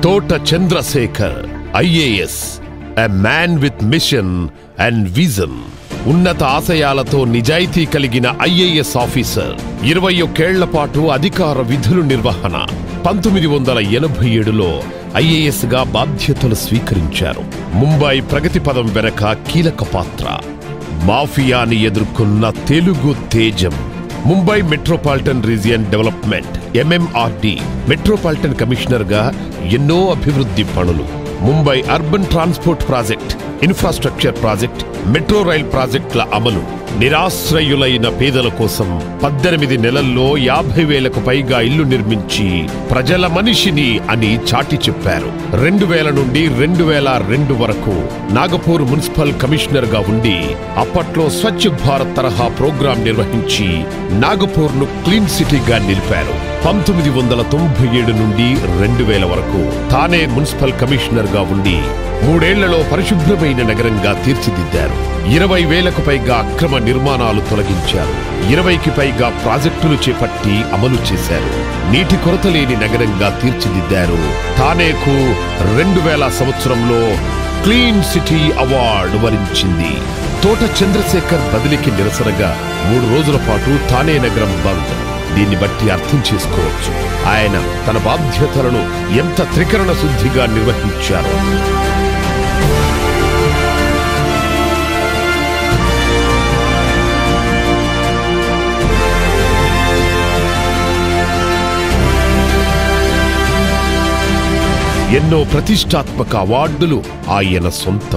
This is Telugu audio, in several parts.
తోట Chandrasekhar IAS a man with mission and vision ఉన్నత ఆశయాలతో నిజాయితీ కలిగిన ఐఏఎస్ ఆఫీసర్ ఇరవై ఒక్కేళ్ల పాటు అధికార విధులు నిర్వహణ పంతొమ్మిది వందల ఎనభై ఏడులో ఐఏఎస్ గా బాధ్యతలు స్వీకరించారు ముంబై ప్రగతి పదం వెనక కీలక పాత్ర మాఫియాని ఎదుర్కొన్న తెలుగు తేజం Mumbai metropolitan region development MMRD metropolitan commissioner గా ఎన్నో అభివృద్ధి పనులు Mumbai urban transport project infrastructure project metro rail ప్రాజెక్టుల అమలు నిరాశ్రయులైన పేదల కోసం పద్దెనిమిది నెలల్లో యాభై వేలకు పైగా ఇల్లు నిర్మించి ప్రజల మనిషిని అని చాటి చెప్పారు రెండు వేల నుండి రెండు వేల రెండు వరకు నాగపూర్ మున్సిపల్ కమిషనర్ గా ఉండి అప్పట్లో స్వచ్ఛ భారత్ తరహా ప్రోగ్రాం నిర్వహించి నాగపూర్ ను క్లీన్ సిటీగా నిలిపారు పంతొమ్మిది వందల తొంభై ఏడు నుండి రెండు వేల వరకు తానే మున్సిపల్ కమిషనర్ గా ఉండి మూడేళ్లలో పరిశుభ్రమైన నగరంగా తీర్చిదిద్దారు ఇరవై వేలకు పైగా అక్రమ నిర్మాణాలు తొలగించారు ఇరవైకి పైగా ప్రాజెక్టులు చేపట్టి అమలు చేశారు నీటి కొరత లేని నగరంగా తీర్చిదిద్దారు తానేకు రెండు వేల సంవత్సరంలో క్లీన్ సిటీ అవార్డు వరించింది తోట చంద్రశేఖర్ బదిలీకి నిరసనగా మూడు రోజుల పాటు తానే నగరం బంద్ దీన్ని బట్టి అర్థం చేసుకోవచ్చు ఆయన తన బాధ్యతలను ఎంత త్రికరణ శుద్ధిగా నిర్వహించారో ఎన్నో ప్రతిష్టాత్మక అవార్డులు ఆయన సొంతం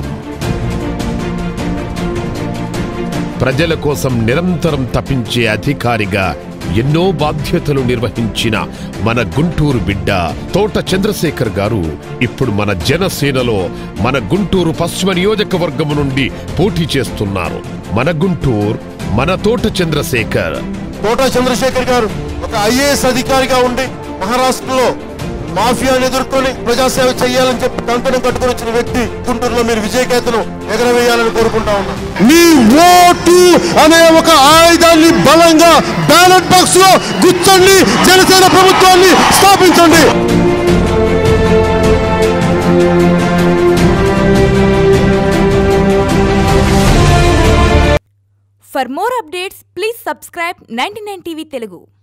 ప్రజల కోసం నిరంతరం తపించే అధికారిగా ఎన్నో బాధ్యతలు నిర్వహించిన మన గుంటూరు బిడ్డ తోట చంద్రశేఖర్ గారు ఇప్పుడు మన జనసేనలో మన గుంటూరు పశ్చిమ నియోజకవర్గము నుండి పోటీ చేస్తున్నారు మన గుంటూరు మన తోట చంద్రశేఖర్ కోటా చంద్రశేఖర్ గారు ఒక ఐఏఎస్ అధికారిగా ఉండి మహారాష్ట్రలో మాఫియాను ఎదుర్కొని ప్రజాసేవ చేయాలని చెప్పి కంకణం కట్టుకొని వచ్చిన వ్యక్తి గుంటూరులో మీరు విజయకేతను ఎగరవేయాలని కోరుకుంటా ఉన్నాం మీ ఓటు అనే ఒక ఆయుధాన్ని బలంగా బ్యాలెట్ బాక్స్ లో గుచ్చండి జనసేన ప్రభుత్వాన్ని స్థాపించండి For more updates, please subscribe 99 TV Telugu.